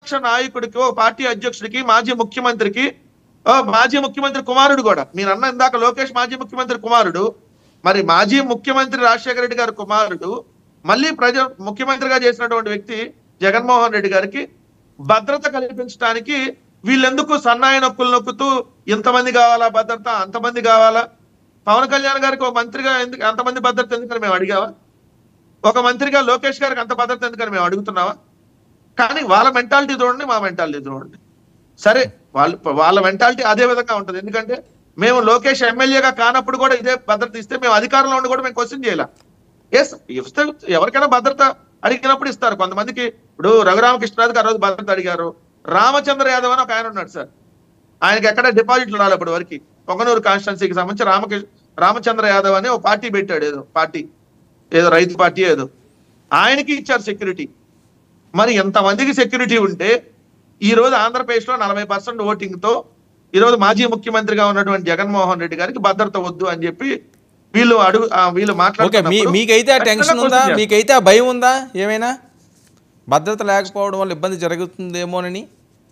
ప్రతిపక్ష నాయకుడికి ఓ పార్టీ అధ్యక్షుడికి మాజీ ముఖ్యమంత్రికి ఓ మాజీ ముఖ్యమంత్రి కుమారుడు కూడా మీరు అన్న ఇందాక లోకేష్ మాజీ ముఖ్యమంత్రి కుమారుడు మరి మాజీ ముఖ్యమంత్రి రాజశేఖర రెడ్డి గారి కుమారుడు మళ్ళీ ప్రజ ముఖ్యమంత్రిగా చేసినటువంటి వ్యక్తి జగన్మోహన్ రెడ్డి గారికి భద్రత కల్పించడానికి వీళ్ళెందుకు సన్నాయి నొక్కులు నొక్కుతూ ఇంతమంది కావాలా భద్రత అంతమంది కావాలా పవన్ కళ్యాణ్ గారికి ఒక మంత్రిగా ఎందుకు అంతమంది భద్రత ఎందుకని మేము అడిగావా ఒక మంత్రిగా లోకేష్ గారికి అంత భద్రత ఎందుకని మేము అడుగుతున్నావా కానీ వాళ్ళ మెంటాలిటీ చూడండి మా మెంటాలిటీ చూడండి సరే వాళ్ళు వాళ్ళ మెంటాలిటీ అదే విధంగా ఉంటుంది ఎందుకంటే మేము లోకేష్ ఎమ్మెల్యేగా కానప్పుడు కూడా ఇదే భద్రత ఇస్తే మేము అధికారంలో ఉండి కూడా మేము క్వశ్చన్ చేయాల ఎస్ ఇస్తే ఎవరికైనా భద్రత అడిగినప్పుడు ఇస్తారు కొంతమందికి ఇప్పుడు రఘురామకృష్ణరాజు గారు ఆ రోజు భద్రత అడిగారు రామచంద్ర యాదవ్ అని ఒక ఆయన ఉన్నాడు సార్ ఆయనకి ఎక్కడ డిపాజిట్లు రాలి అప్పటి వరకు పొంగనూరు కాన్స్టిట్యున్సీకి సంబంధించి రామకృష్ణ రామచంద్ర యాదవ్ అని ఒక పార్టీ పెట్టాడు ఏదో పార్టీ ఏదో రైతు పార్టీ ఏదో ఆయనకి ఇచ్చారు సెక్యూరిటీ మరి ఎంతమందికి సెక్యూరిటీ ఉంటే ఈ రోజు ఆంధ్రప్రదేశ్ లో నలభై పర్సెంట్ ఓటింగ్ తో ఈ రోజు మాజీ ముఖ్యమంత్రిగా ఉన్నటువంటి జగన్మోహన్ రెడ్డి గారికి భద్రత వద్దు అని చెప్పి వీళ్ళు అడుగు ఆ, వీళ్ళు ఓకే మీ మాట్లాడుతున్నప్పుడు మీకైతే ఆ ఖచ్చితంగా టెన్షన్ ఉందా question చేస్తారు. మీకైతే ఆ భయం ఉందా ఏమైనా భద్రత లేకపోవడం వల్ల ఇబ్బంది జరుగుతుందేమోనని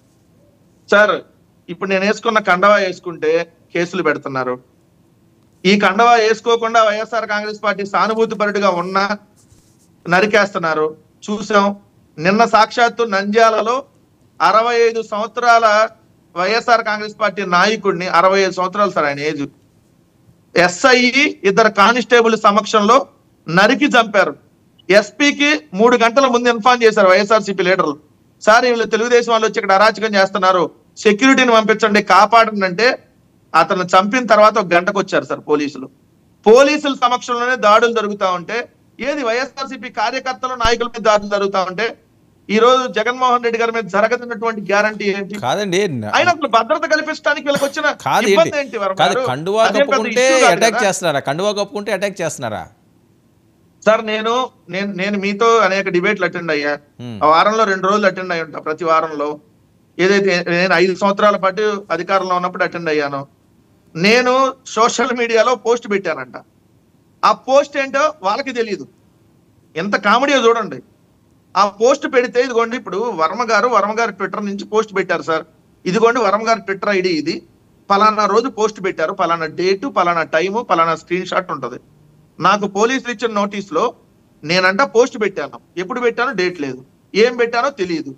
సార్ ఇప్పుడు నేను వేసుకున్న కండవా వేసుకుంటే కేసులు పెడుతున్నారు ఈ కండవా వేసుకోకుండా వైఎస్ఆర్ కాంగ్రెస్ పార్టీ సానుభూతి పరుడుగా ఉన్నా నరికేస్తున్నారు చూసాం నిన్న సాక్షాత్తు నంద్యాలలో అరవై ఐదు సంవత్సరాల వైఎస్ఆర్ కాంగ్రెస్ పార్టీ నాయకుడిని అరవై ఐదు సంవత్సరాలు సార్ ఆయన ఏజ్ ఎస్ఐ ఇద్దరు కానిస్టేబుల్ సమక్షంలో నరికి చంపారు ఎస్పీకి మూడు గంటల ముందు ఇన్ఫార్మ్ చేశారు వైఎస్ఆర్సీపీ లీడర్లు సార్ వీళ్ళు తెలుగుదేశం వాళ్ళు వచ్చి ఇక్కడ అరాచకం చేస్తున్నారు సెక్యూరిటీని పంపించండి కాపాడండి అంటే అతను చంపిన తర్వాత ఒక గంటకు వచ్చారు సార్ పోలీసులు పోలీసుల సమక్షంలోనే దాడులు జరుగుతా ఉంటే ఏది వైఎస్ఆర్సీపీ కార్యకర్తలు నాయకుల మీద దాడులు జరుగుతా ఉంటే ఈ రోజు జగన్మోహన్ రెడ్డి గారి మీద జరగతున్నటువంటి గ్యారంటీ ఏంటి కాదండి ఆయన అసలు భద్రత కల్పించడానికి వీళ్ళకి వచ్చిన కాదు ఇబ్బంది ఏంటి ఏంటి వర్మ కాదు గారు? కండువా అదేం పెద్ద కప్పుకుంటే issue కాదు అటాక్ కదా. చేస్తున్నారా కండువా కప్పుకుంటే అటాక్ చేస్తున్నారా సార్ నేను నేను నేను మీతో అనేక డిబేట్లు అటెండ్ అయ్యా Hmm. ఆ వారంలో రెండు రోజులు అటెండ్ అయ్యి ఉంటా ప్రతి వారంలో ఏదైతే నేను ఐదు సంవత్సరాల పాటు అధికారంలో ఉన్నప్పుడు అటెండ్ అయ్యాను నేను సోషల్ మీడియాలో పోస్ట్ పెట్టానంట ఆ పోస్ట్ ఏంటో వాళ్ళకి తెలియదు ఎంత కామెడీయో చూడండి ఆ పోస్ట్ పెడితే ఇదిగోండి ఇప్పుడు వర్మ గారు వర్మ గారి ట్విట్టర్ నుంచి పోస్ట్ పెట్టారు సార్ ఇదిగోండి వర్మ గారి ట్విట్టర్ ఐడి ఇది పలానా రోజు పోస్ట్ పెట్టారు పలానా డేటు పలానా టైము పలానా స్క్రీన్ షాట్ ఉంటది నాకు పోలీసులు ఇచ్చిన నోటీస్ లో నేనంట పోస్ట్ పెట్టాను ఎప్పుడు పెట్టానో డేట్ లేదు ఏం పెట్టానో తెలియదు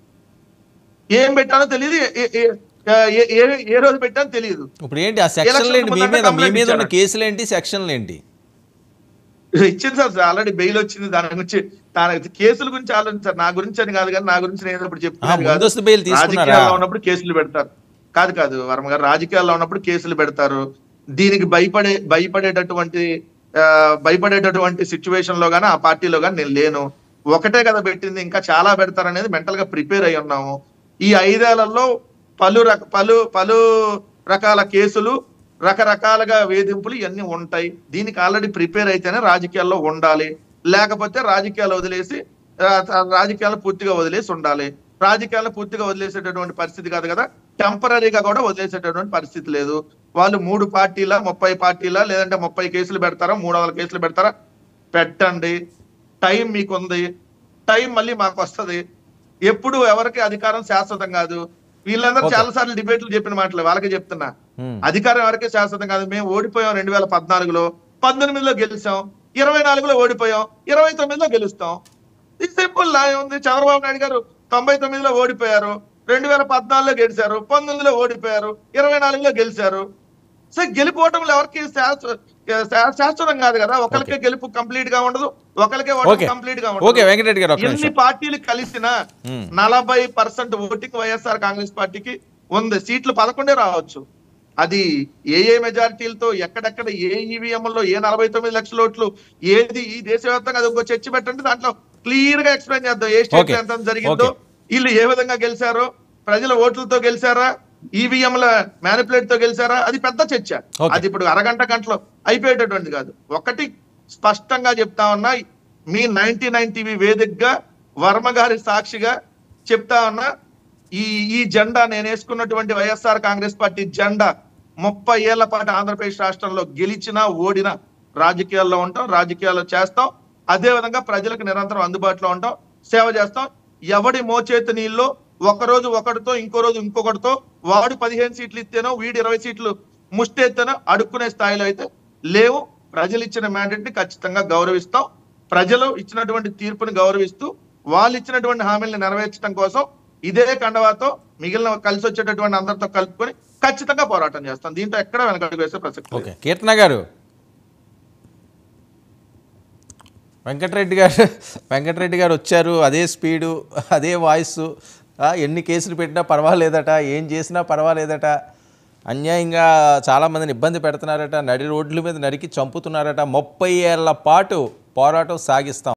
ఏం పెట్టానో తెలియదు ఏ- ఏ- ఏ- ఏ- ఏ రోజు పెట్టానో తెలియదు ఇప్పుడు ఏంటి ఆ సెక్షన్లు ఏంటి మీ ముందంటే మీద మీ complaint మీద ఉన్న ఇచ్చారా? కేసులు ఏంటి సెక్షన్లు ఏంటి ఇచ్చింది సార్ ఆల్రెడీ బెయిల్ వచ్చింది దాని గురించి దాని కేసుల గురించి ఆలోచించారు నా గురించి అని కాదు కానీ నా గురించి నేను ఇప్పుడు చెప్తున్నాను ఆ, కాదు. ముందస్తు బెయిల్ తీసుకున్నారా? రాజకీయాల్లో ఉన్నప్పుడు కేసులు పెడతారు కాదు కాదు వర్మ గారు రాజకీయాల్లో ఉన్నప్పుడు కేసులు పెడతారు దీనికి భయపడే భయపడేటటువంటి ఆ, భయపడేటటువంటి సిచ్యువేషన్ లో గానీ ఆ పార్టీలో గానీ నేను లేను ఒకటే కదా పెట్టింది ఇంకా చాలా పెడతారనేది మెంటల్ గా ప్రిపేర్ అయి ఉన్నాము ఈ ఐదేళ్లలో పలు రక పలు పలు రకాల కేసులు రకరకాలుగా వేధింపులు ఇవన్నీ ఉంటాయి దీనికి ఆల్రెడీ ప్రిపేర్ అయితేనే రాజకీయాల్లో ఉండాలి లేకపోతే రాజకీయాలు వదిలేసి ఆ, రాజకీయాలు పూర్తిగా వదిలేసి ఉండాలి రాజకీయాలను పూర్తిగా వదిలేసేటటువంటి పరిస్థితి కాదు కదా టెంపరీగా కూడా వదిలేసేటటువంటి పరిస్థితి లేదు వాళ్ళు మూడు పార్టీల ముప్పై పార్టీల లేదంటే ముప్పై కేసులు పెడతారా మూడు వందల కేసులు పెడతారా పెట్టండి టైం మీకు ఉంది టైం మళ్ళీ మాకు వస్తది ఎప్పుడు ఎవరికి అధికారం శాశ్వతం కాదు వీళ్ళందరూ Okay. చాలా సార్లు డిబేట్లు చెప్పిన మాటలు వాళ్ళకి చెప్తున్నా Hmm. అధికారం ఎవరికే శాశ్వతం కాదు మేము ఓడిపోయాం రెండు వేల పద్నాలుగులో పంతొమ్మిదిలో గెలిచాం ఇరవై నాలుగులో ఓడిపోయాం ఇరవై తొమ్మిదిలో గెలుస్తాం ఇది సింపుల్ లా ఉంది చంద్రబాబు నాయుడు గారు తొంభై తొమ్మిదిలో ఓడిపోయారు రెండు వేల పద్నాలుగులో గెలిచారు పంతొమ్మిదిలో ఓడిపోయారు ఇరవై నాలుగులో గెలిచారు సో గెలిపోవటంలో ఎవరికి శాశ్వ- శా- శాశ్వతం కాదు కదా ఒకరికే గెలుపు కంప్లీట్ గా ఉండదు ఒకరికే ఓకే ఓటమి కంప్లీట్ గా ఓకే ఉండదు వెంకటరెడ్డి గారు ఒక్క ఎన్ని నిమిషం పార్టీలు కలిసిన Hmm. నలభై పర్సెంట్ ఓటింగ్ వైఎస్ఆర్ కాంగ్రెస్ పార్టీకి ఉంది సీట్లు పదకొండే రావచ్చు అది ఏ ఏ మెజారిటీలతో ఎక్కడెక్కడ ఏ ఈవీఎం లో ఏ నలభై తొమ్మిది లక్షల ఓట్లు ఏది ఈ దేశవ్యాప్తంగా అది ఇంకో చర్చ పెట్టండి దాంట్లో క్లియర్ గా ఎక్స్ప్లెయిన్ చేద్దాం ఏ స్టేట్ Okay. ఎంత జరిగిందో Okay. వీళ్ళు ఏ విధంగా గెలిచారో ప్రజల ఓట్లతో గెలిచారా ఈవీఎంల మ్యానిపులేట్ తో గెలిచారా అది పెద్ద చర్చ Okay. అది ఇప్పుడు అరగంట గంటలో అయిపోయేటటువంటిది కాదు ఒకటి స్పష్టంగా చెప్తా ఉన్నా మీ నైన్టీ నైన్ టీవీ వేదికగా వర్మ గారి సాక్షిగా చెప్తా ఉన్నా ఈ ఈ జెండా నేను వేసుకున్నటువంటి వైఎస్ఆర్ కాంగ్రెస్ పార్టీ జెండా ముప్పై ఏళ్ల పాటు ఆంధ్రప్రదేశ్ రాష్ట్రంలో గెలిచినా ఓడినా రాజకీయాల్లో ఉంటాం రాజకీయాల్లో చేస్తాం అదే విధంగా ప్రజలకు నిరంతరం అందుబాటులో ఉంటాం సేవ చేస్తాం ఎవడి మోచేతి నీళ్ళు ఒక రోజు ఒకటితో ఇంకో రోజు ఇంకొకటితో వాడు పదిహేను సీట్లు ఇస్తేనో వీడు ఇరవై సీట్లు ముష్టెత్తేనో అడుక్కునే స్థాయిలో అయితే లేవు ప్రజలు ఇచ్చిన మ్యాండేట్ ని ఖచ్చితంగా గౌరవిస్తాం ప్రజలు ఇచ్చినటువంటి తీర్పుని గౌరవిస్తూ వాళ్ళు ఇచ్చినటువంటి హామీలను నెరవేర్చడం కోసం ఇదే కండవాతో మిగిలిన కలిసి వచ్చేటటువంటి అందరితో కలుపుకొని ఖచ్చితంగా పోరాటం చేస్తాం దీంట్లో ఎక్కడ వెనకడుగు వేసే ప్రసక్తి లేదు. ఓకే కీర్తన గారు వెంకటరెడ్డి గారు వెంకటరెడ్డి గారు వచ్చారు అదే స్పీడు అదే వాయిస్ ఎన్ని కేసులు పెట్టినా పర్వాలేదట ఏం చేసినా పర్వాలేదట అన్యాయంగా చాలామందిని ఇబ్బంది పెడుతున్నారట నడి రోడ్ల మీద నరికి చంపుతున్నారట ముప్పై ఏళ్ల పాటు పోరాటం సాగిస్తాం